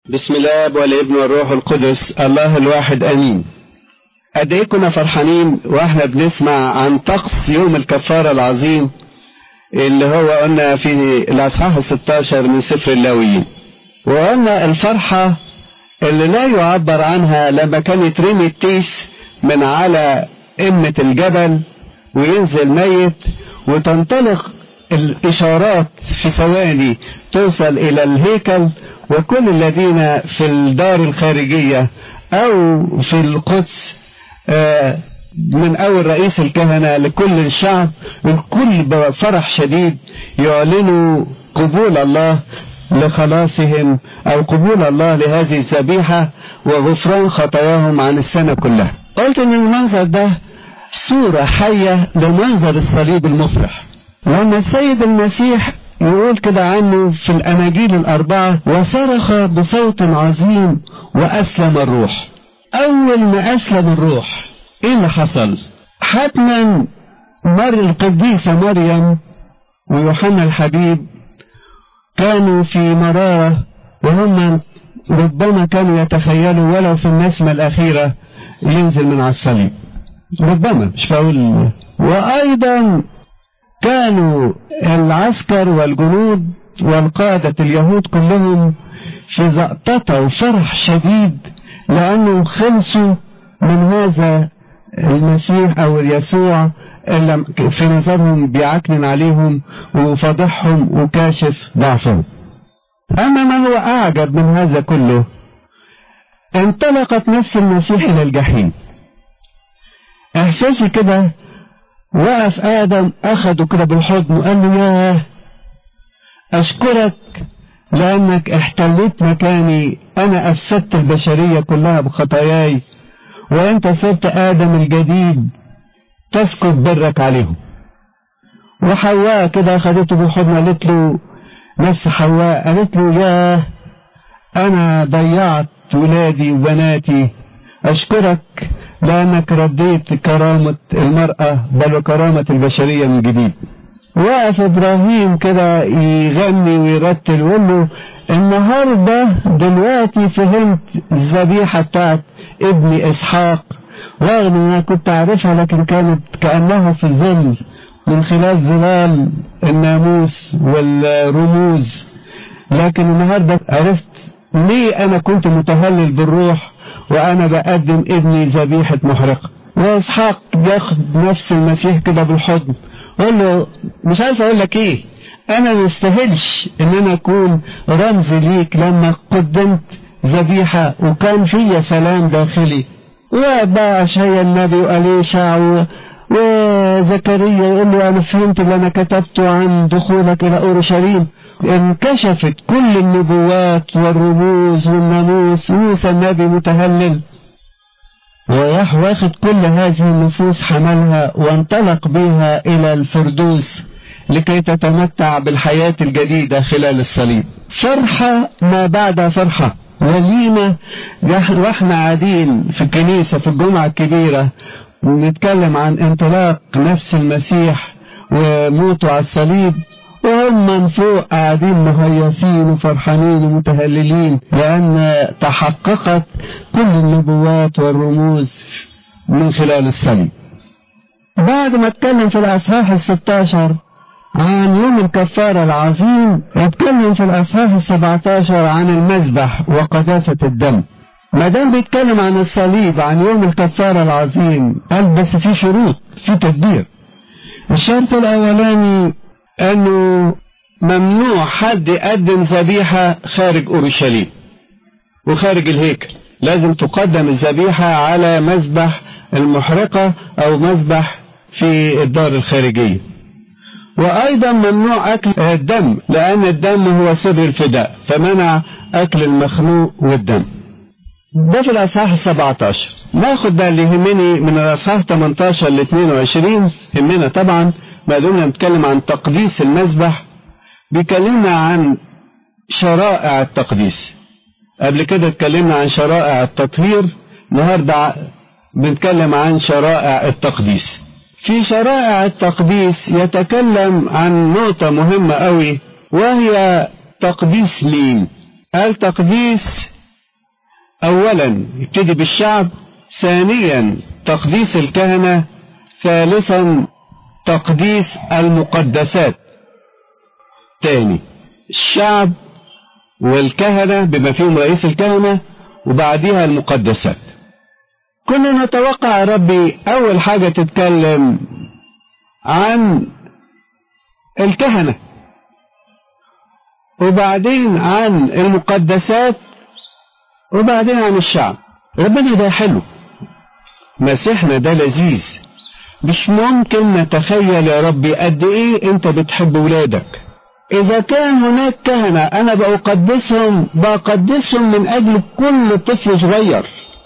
بسم الله والابن والروح القدس الله الواحد امين قد ايه كنا فرحانين واحنا بنسمع عن طقس يوم الكفاره العظيم اللي هو قلنا في الاصحاح 16 من سفر اللاويين وقلنا الفرحه اللي لا يعبر عنها لما كان يترمي التيس من على قمه الجبل وينزل ميت وتنطلق الإشارات في ثواني توصل إلى الهيكل وكل الذين في الدار الخارجية أو في القدس من أول رئيس الكهنة لكل الشعب الكل بفرح شديد يعلنوا قبول الله لخلاصهم أو قبول الله لهذه الذبيحة وغفران خطاياهم عن السنة كلها قلت أن المنظر ده صورة حية لمنظر الصليب المفرح لما السيد المسيح يقول كده عنه في الأناجيل الأربعة وصرخ بصوت عظيم وأسلم الروح أول ما أسلم الروح إيه اللي حصل حتما مر القديسة مريم ويوحنا الحبيب كانوا في مرارة وهم ربما كانوا يتخيلوا ولو في النسمة الأخيرة ينزل من على الصليب ربما مش بقول وأيضا كانوا العسكر والجنود والقادة اليهود كلهم في زقططة وفرح شديد لأنهم خلصوا من هذا المسيح أو يسوع اللي في نظرهم بيعكنن عليهم وفضحهم وكاشف ضعفهم أما ما هو أعجب من هذا كله انطلقت نفس المسيح إلى الجحيم إحساسي كده وقف آدم أخده كده بالحضن وقال له ياه أشكرك لأنك احتليت مكاني أنا أفسدت البشرية كلها بخطاياي وأنت صرت آدم الجديد تسكت برك عليهم وحواء كده أخدته بالحضن قالت له نفس حواء قالت له ياه أنا ضيعت ولادي وبناتي أشكرك لأنك رديت كرامة المرأة بل وكرامة البشرية من جديد وقف إبراهيم كده يغني ويرتل ويقول له النهاردة دلوقتي فهمت الذبيحة بتاعت ابني إسحاق رغم إن أنا كنت أعرفها لكن كانت كأنها في الظل من خلال ظلال الناموس والرموز لكن النهاردة عرفت ليه أنا كنت متهلل بالروح وأنا بقدم ابني ذبيحة محرقة وإسحاق ياخد نفس المسيح كده بالحضن قول له مش عارف أقول لك إيه أنا ما استاهلش إن أنا أكون رمز ليك لما قدمت ذبيحة وكان فيا سلام داخلي وبقى أشعيا النبي وأليشع وزكريا يقول له أنا فهمت اللي أنا كتبته عن دخولك إلى أورشليم انكشفت كل النبوات والرموز والناموس موسى النبي متهلل وراح واخد كل هذه النفوس حملها وانطلق بها إلى الفردوس لكي تتمتع بالحياة الجديدة خلال الصليب فرحة ما بعد فرحة وليمة واحنا قاعدين في الكنيسة في الجمعة الكبيرة نتكلم عن انطلاق نفس المسيح وموته على الصليب وهم من فوق قاعدين مهيصين وفرحانين ومتهللين لأن تحققت كل النبوات والرموز من خلال الصليب بعد ما اتكلم في الأصحاح الستاشر عن يوم الكفارة العظيم اتكلم في الأصحاح السبعتاشر عن المذبح وقداسة الدم ما دام بيتكلم عن الصليب عن يوم الكفارة العظيم قال بس في شروط في تدبير الشرط الأولاني أنه ممنوع حد يقدم ذبيحة خارج أورشليم وخارج الهيكل لازم تقدم الذبيحة على مذبح المحرقة أو مذبح في الدار الخارجية وأيضا ممنوع أكل الدم لأن الدم هو سر الفداء فمنع أكل المخلوق والدم ده في الأصحاح 17 ناخد بقى اللي يهمني من الأصحاح 18 ل 22 يهمنا طبعا ما دمنا نتكلم عن تقديس المذبح بيكلمنا عن شرائع التقديس قبل كده اتكلمنا عن شرائع التطهير النهارده بنتكلم عن شرائع التقديس في شرائع التقديس يتكلم عن نقطة مهمة قوي وهي تقديس مين قال تقديس اولا يبتدي بالشعب ثانيا تقديس الكهنة ثالثا تقديس المقدسات تاني الشعب والكهنة بما فيهم رئيس الكهنة وبعديها المقدسات كنا نتوقع ربي أول حاجة تتكلم عن الكهنة وبعدين عن المقدسات وبعدين عن الشعب ربنا ده حلو مسيحنا ده لذيذ مش ممكن نتخيل يا ربي قد ايه انت بتحب ولادك اذا كان هناك كهنة انا بقدسهم بقدسهم من اجل كل طفل صغير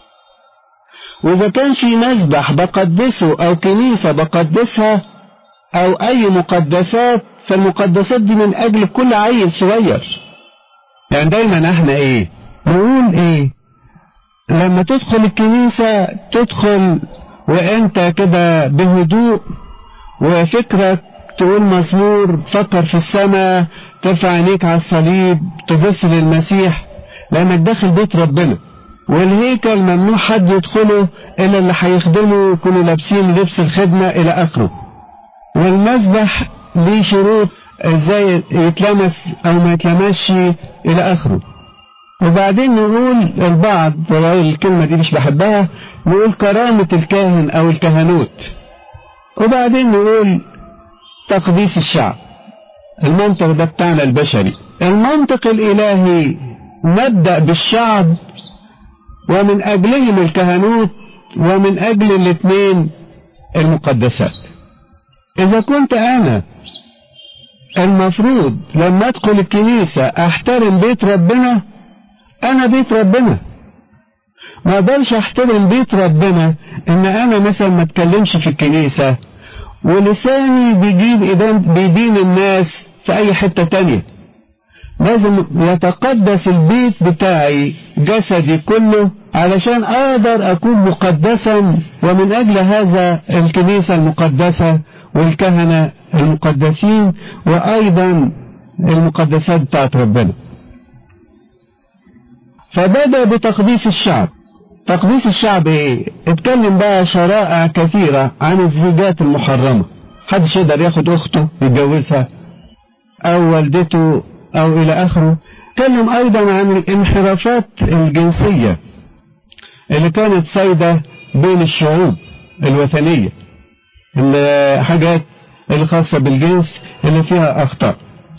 واذا كان في مذبح بقدسه او كنيسة بقدسها او اي مقدسات فالمقدسات دي من اجل كل عيل صغير يعني دايما احنا ايه نقول ايه لما تدخل الكنيسة تدخل وانت كده بهدوء وفكرك تقول مزمور فكر في السماء ترفع عينيك على الصليب تبص للمسيح لانك داخل بيت ربنا والهيكل ممنوع حد يدخله الا اللي هيخدمه يكونوا لابسين لبس الخدمة الى اخره والمذبح ليه شروط ازاي يتلمس او ما يتلمسش الى اخره وبعدين نقول البعض ولو الكلمة دي مش بحبها نقول كرامة الكاهن او الكهنوت وبعدين نقول تقديس الشعب المنطق ده بتاعنا البشري المنطق الالهي نبدأ بالشعب ومن اجلهم الكهنوت ومن اجل الاثنين المقدسات اذا كنت انا المفروض لما ادخل الكنيسة احترم بيت ربنا انا بيت ربنا ما اقدرش احترم بيت ربنا ان انا مثلا ما اتكلمش في الكنيسة ولساني بيجيب إدان بيدين الناس في اي حتة تانية لازم يتقدس البيت بتاعي جسدي كله علشان اقدر اكون مقدسا ومن اجل هذا الكنيسة المقدسة والكهنة المقدسين وايضا المقدسات بتاعت ربنا فبدأ بتقديس الشعب تقديس الشعب ايه اتكلم بقى شرائع كثيرة عن الزيجات المحرمة حدش يقدر ياخد اخته يتجوزها او والدته او الى اخره اتكلم ايضا عن الانحرافات الجنسية اللي كانت سايدة بين الشعوب الوثنية الحاجات الخاصة بالجنس اللي فيها اخطاء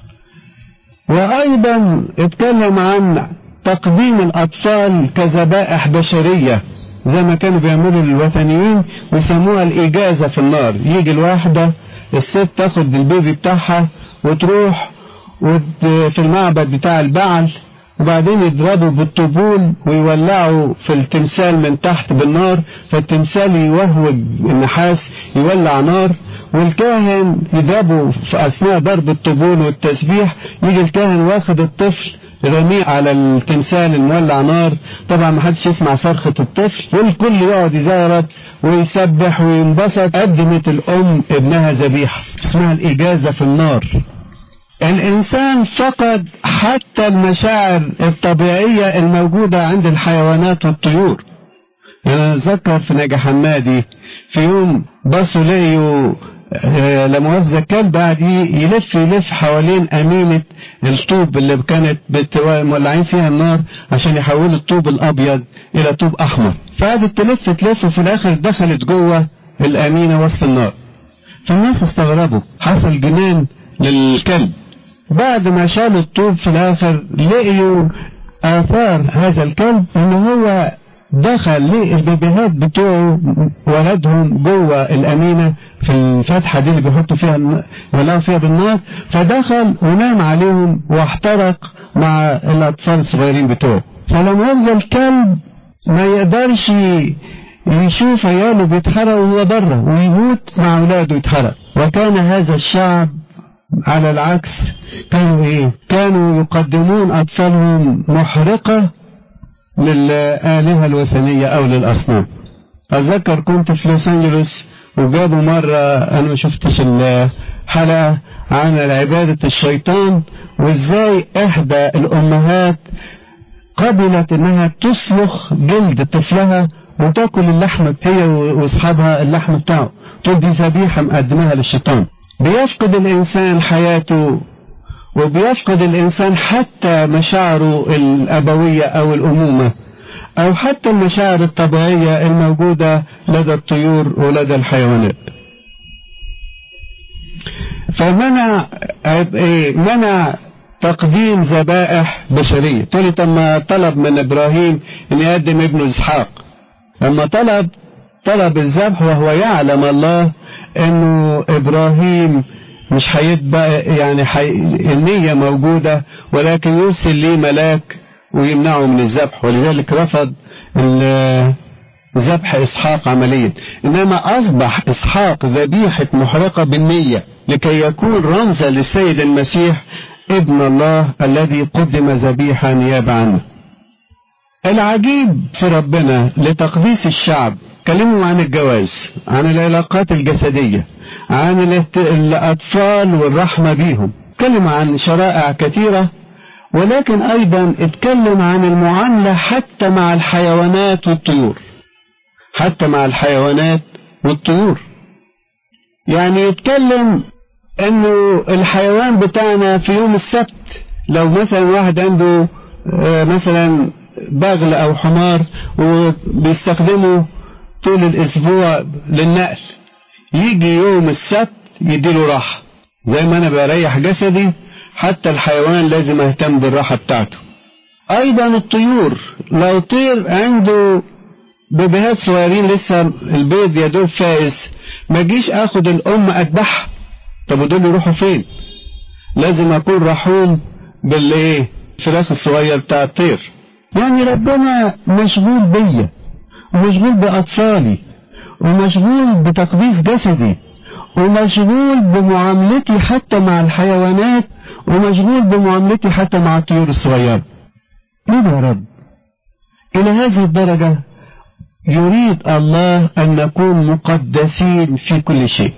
وايضا اتكلم عن تقديم الأطفال كذبائح بشرية زي ما كانوا بيعملوا الوثنيين ويسموها الإجازة في النار يجي الواحدة الست تاخد البيبي بتاعها وتروح في المعبد بتاع البعل وبعدين يضربوا بالطبول ويولعوا في التمثال من تحت بالنار فالتمثال يوهوج النحاس يولع نار والكاهن يضربوا في أثناء ضرب الطبول والتسبيح يجي الكاهن واخد الطفل رميه على التمثال المولع نار طبعا ما حدش يسمع صرخة الطفل والكل يقعد يزارت ويسبح وينبسط قدمت الأم ابنها ذبيحة اسمها الإجازة في النار الإنسان فقد حتى المشاعر الطبيعية الموجودة عند الحيوانات والطيور أنا أتذكر في نجا حمادي في يوم بصوا لقيوا لا مؤاخذة كلب قاعد يلف يلف حوالين أمينة الطوب اللي كانت مولعين فيها النار عشان يحولوا الطوب الأبيض إلى طوب أحمر فقعدت تلف تلف وفي الآخر دخلت جوه الأمينة وسط النار فالناس استغربوا حصل جنان للكلب بعد ما شالوا الطوب في الآخر لقيوا آثار هذا الكلب إن هو دخل للبيبيهات بتوعه ولدهم جوه الأمينة في الفتحة دي اللي بيحطوا فيها ولعوا فيها بالنار فدخل ونام عليهم واحترق مع الأطفال الصغيرين بتوعه فلما يفضل الكلب ما يقدرش يشوف عياله بيتحرق وهو بره ويموت مع أولاده يتحرق وكان هذا الشعب على العكس كانوا ايه كانوا يقدمون أطفالهم محرقة للآلهة الوثنية أو للأصنام أتذكر كنت في لوس أنجلوس وجابوا مرة أنا ما شفتش الحلقة عن عبادة الشيطان وإزاي إحدى الأمهات قبلت انها تسلخ جلد طفلها وتاكل اللحم هي واصحابها اللحم بتاعه تقول دي ذبيحه مقدمها للشيطان بيفقد الانسان حياته وبيفقد الانسان حتى مشاعره الابويه او الامومه او حتى المشاعر الطبيعيه الموجوده لدى الطيور ولدى الحيوانات فمنع منع تقديم ذبائح بشرية تقول طب ما طلب من إبراهيم أن يقدم ابنه إسحاق لما طلب طلب الذبح وهو يعلم الله أنه إبراهيم مش هيتبقى يعني حي... النية موجودة ولكن يرسل ليه ملاك ويمنعه من الذبح ولذلك رفض ذبح إسحاق عمليا إنما أصبح إسحاق ذبيحة محرقة بالنية لكي يكون رمزا للسيد المسيح ابن الله الذي قدم ذبيحة نيابة عنه العجيب في ربنا لتقديس الشعب كلموا عن الجواز عن العلاقات الجسدية عن الأطفال والرحمة بيهم كلموا عن شرائع كثيرة ولكن أيضا اتكلم عن المعاملة حتى مع الحيوانات والطيور حتى مع الحيوانات والطيور يعني يتكلم انه الحيوان بتاعنا في يوم السبت لو مثلا واحد عنده مثلا بغل او حمار وبيستخدمه طول الاسبوع للنقل يجي يوم السبت يديله راحة زي ما انا بريح جسدي حتى الحيوان لازم اهتم بالراحة بتاعته ايضا الطيور لو طير عنده بيبيهات صغيرين لسه البيض يا دوب فائز ما جيش اخد الام اذبحها طب ودول يروحوا فين لازم اكون رحوم بالايه الفراخ الصغير بتاع الطير يعني ربنا مشغول بيا ومشغول باطفالي ومشغول بتقديس جسدي ومشغول بمعاملتي حتى مع الحيوانات ومشغول بمعاملتي حتى مع الطيور الصغيرة ليه يا رب إلى هذه الدرجة يريد الله أن نكون مقدسين في كل شيء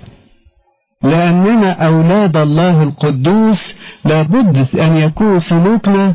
لأننا أولاد الله القدوس لابد أن يكون سلوكنا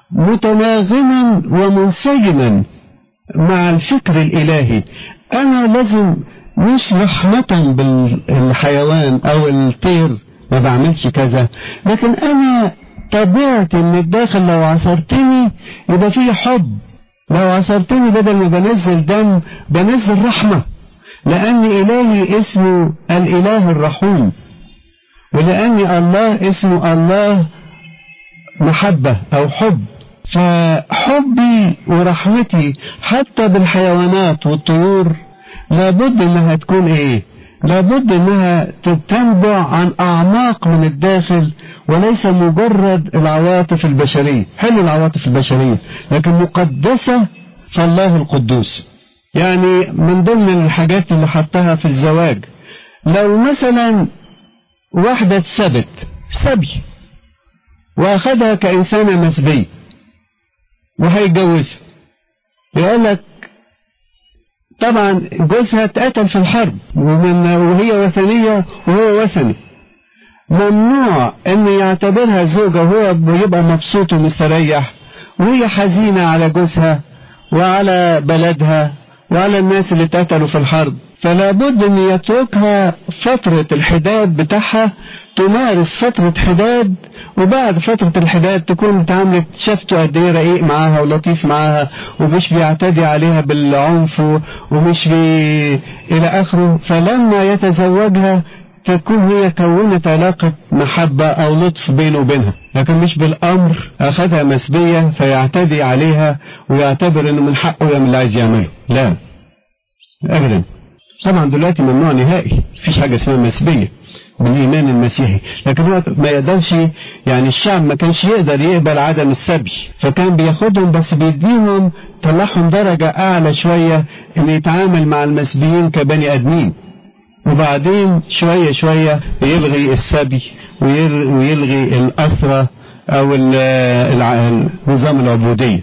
متناغما ومنسجما مع الفكر الإلهي أنا لازم مش رحمة بالحيوان أو الطير ما بعملش كذا لكن أنا طبيعتي من الداخل لو عصرتني يبقى فيه حب لو عصرتني بدل ما بنزل دم بنزل رحمة لأن إلهي اسمه الإله الرحوم ولأن الله اسمه الله محبة أو حب فحبي ورحمتي حتى بالحيوانات والطيور لابد انها تكون ايه لابد انها تنبع عن اعماق من الداخل وليس مجرد العواطف البشرية حلو العواطف البشرية لكن مقدسة فالله القدوس يعني من ضمن الحاجات اللي حطها في الزواج لو مثلا واحدة اتثبت سبي واخدها كإنسانة مسبية وهيتجوزها يقول لك طبعا جوزها اتقتل في الحرب ومن وهي وثنية وهو وثني ممنوع ان يعتبرها زوجة وهو بيبقى مبسوط ومستريح وهي حزينة على جوزها وعلى بلدها وعلى الناس اللي اتقتلوا في الحرب فلا بد ان يتركها فترة الحداد بتاعها تمارس فترة حداد وبعد فترة الحداد تكون تعاملت شافته قد ايه رقيق معاها ولطيف معاها ومش بيعتدي عليها بالعنف ومش بي الى اخره فلما يتزوجها تكون هي كونت علاقة محبة أو لطف بينه وبينها لكن مش بالأمر أخذها مسبية فيعتدي عليها ويعتبر أنه من حقه يعمل اللي عايز يعمله لا أبدا طبعا دلوقتي ممنوع نهائي مفيش حاجة اسمها مسبية بالإيمان المسيحي لكن هو ما يقدرش يعني الشعب ما كانش يقدر يقبل عدم السبي فكان بياخدهم بس بيديهم طلعهم درجة أعلى شوية إن يتعامل مع المسبيين كبني آدمين وبعدين شوية شوية يلغي السبي ويلغي الأسرة أو نظام العبودية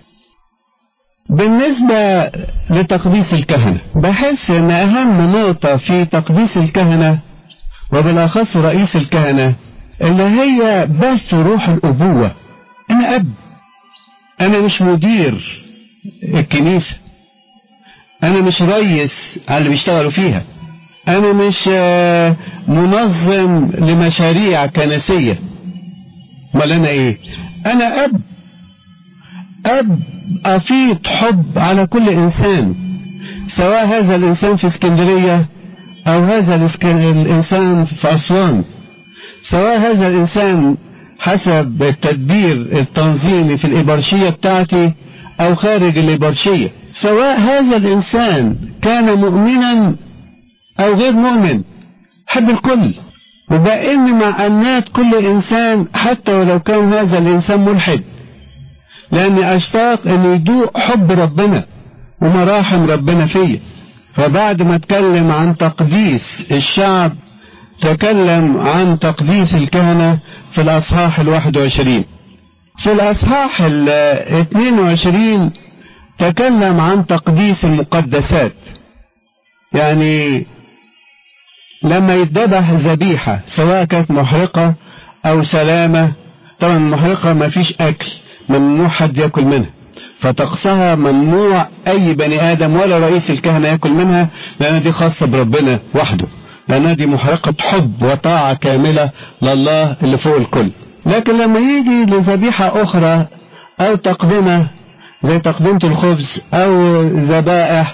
بالنسبة لتقديس الكهنة بحس ان اهم نقطة في تقديس الكهنة وبالاخص رئيس الكهنة اللي هي بث روح الابوة انا اب أنا مش مدير الكنيسة أنا مش ريس على اللي بيشتغلوا فيها أنا مش منظم لمشاريع كنسية امال أنا إيه أنا أب أب أفيض حب على كل إنسان سواء هذا الإنسان في اسكندرية أو هذا الإنسان في أسوان سواء هذا الإنسان حسب التدبير التنظيمي في الإبرشية بتاعتي أو خارج الإبرشية سواء هذا الإنسان كان مؤمنا أو غير مؤمن حب الكل وبأن معنات كل إنسان حتى ولو كان هذا الإنسان ملحد لأني أشتاق أن يدوق حب ربنا ومراحم ربنا فيا فبعد ما اتكلم عن تقديس الشعب تكلم عن تقديس الكهنة في الأصحاح الواحد وعشرين في الأصحاح الاثنين وعشرين تكلم عن تقديس المقدسات يعني لما يتذبح ذبيحة سواء كانت محرقة أو سلامة طبعا المحرقة ما فيش أكل ممنوع حد يأكل منها فطقسها ممنوع أي بني آدم ولا رئيس الكهنة يأكل منها لأن دي خاصة بربنا وحده لأنها دي محرقة حب وطاعة كاملة لله اللي فوق الكل لكن لما يجي لذبيحة أخرى أو تقدمة زي تقدمة الخبز أو ذبائح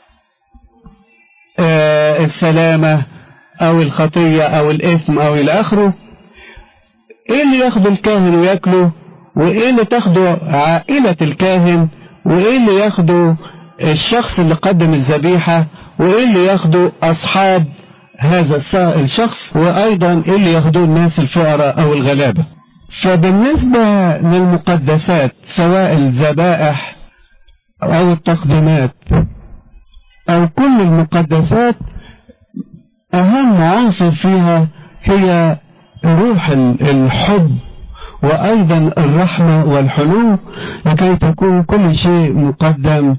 آه السلامة أو الخطية أو الإثم أو إلى آخره إيه اللي ياخده الكاهن وياكله وإيه اللي تاخده عائلة الكاهن وإيه اللي ياخده الشخص اللي قدم الذبيحة وإيه اللي ياخده أصحاب هذا الشخص وأيضا إيه اللي ياخدوه الناس الفقراء أو الغلابة فبالنسبة للمقدسات سواء الذبائح أو التقديمات أو كل المقدسات أهم عنصر فيها هي روح الحب وأيضا الرحمة والحنو لكي تكون كل شيء مقدم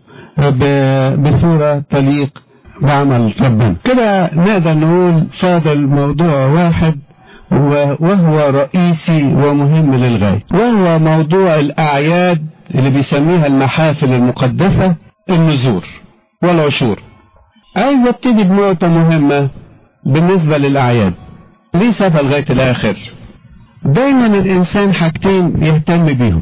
بصورة تليق بعمل ربنا كده نقدر نقول فاضل موضوع واحد وهو رئيسي ومهم للغاية وهو موضوع الأعياد اللي بيسميها المحافل المقدسة النذور والعشور عايز ابتدي بنقطة مهمة بالنسبة للأعياد ليه سابها لغاية الآخر دايما الإنسان حاجتين يهتم بيهم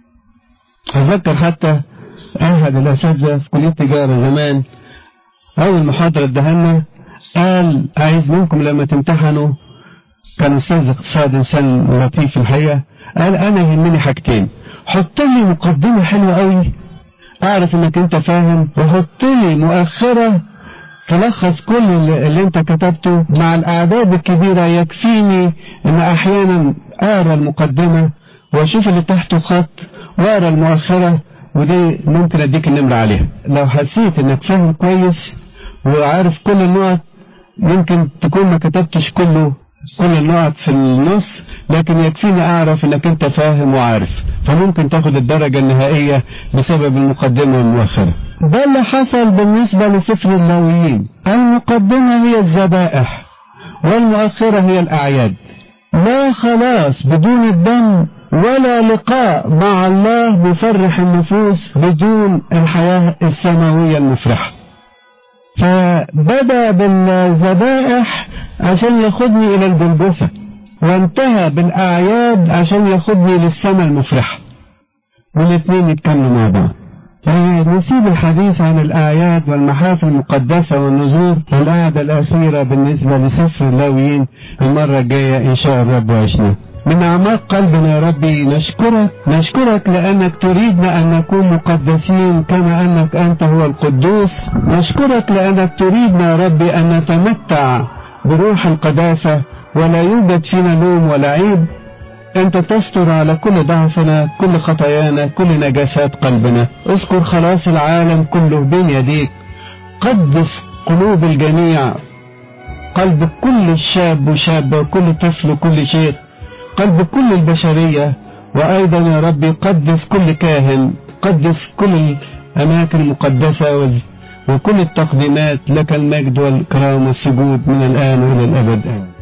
أتذكر حتى أحد الأساتذة في كلية تجارة زمان أول محاضرة ادهنا قال عايز منكم لما تمتحنوا كان أستاذ اقتصاد إنسان لطيف في الحقيقة قال أنا يهمني حاجتين حط لي مقدمة حلوة قوي أعرف إنك أنت فاهم وحط لي مؤخرة تلخص كل اللي انت كتبته مع الاعداد الكبيرة يكفيني ان احيانا اقرا المقدمة واشوف اللي تحته خط واقرا المؤخرة ودي ممكن اديك النمرة عليها لو حسيت انك فاهم كويس وعارف كل النقط يمكن تكون ما كتبتش كله كل النقط في النص لكن يكفيني اعرف انك انت فاهم وعارف فممكن تاخد الدرجة النهائية بسبب المقدمة والمؤخرة ده اللي حصل بالنسبة لسفر اللاويين المقدمة هي الذبائح والمؤخرة هي الأعياد لا خلاص بدون الدم ولا لقاء مع الله بفرح النفوس بدون الحياة السماوية المفرحة فبدأ بالذبائح عشان ياخدني إلى الجلجثة وانتهى بالأعياد عشان ياخدني للسماء المفرحة والاثنين يتكلموا مع بعض نسيب الحديث عن الأعياد والمحافل المقدسة والنذور والقعدة الأخيرة بالنسبة لسفر اللاويين المرة الجاية إن شاء الرب وعشنا من أعماق قلبنا يا ربي نشكرك نشكرك لأنك تريدنا أن نكون مقدسين كما أنك أنت هو القدوس نشكرك لأنك تريدنا يا ربي أن نتمتع بروح القداسة ولا يوجد فينا لوم ولا عيب أنت تستر على كل ضعفنا كل خطايانا كل نجاسات قلبنا اذكر خلاص العالم كله بين يديك قدس قلوب الجميع قلب كل شاب وشابة وكل طفل وكل شيخ قلب كل البشرية وأيضا يا ربي قدس كل كاهن قدس كل الأماكن المقدسة وكل التقديمات لك المجد والكرام والسجود من الآن وإلى الأبد آمين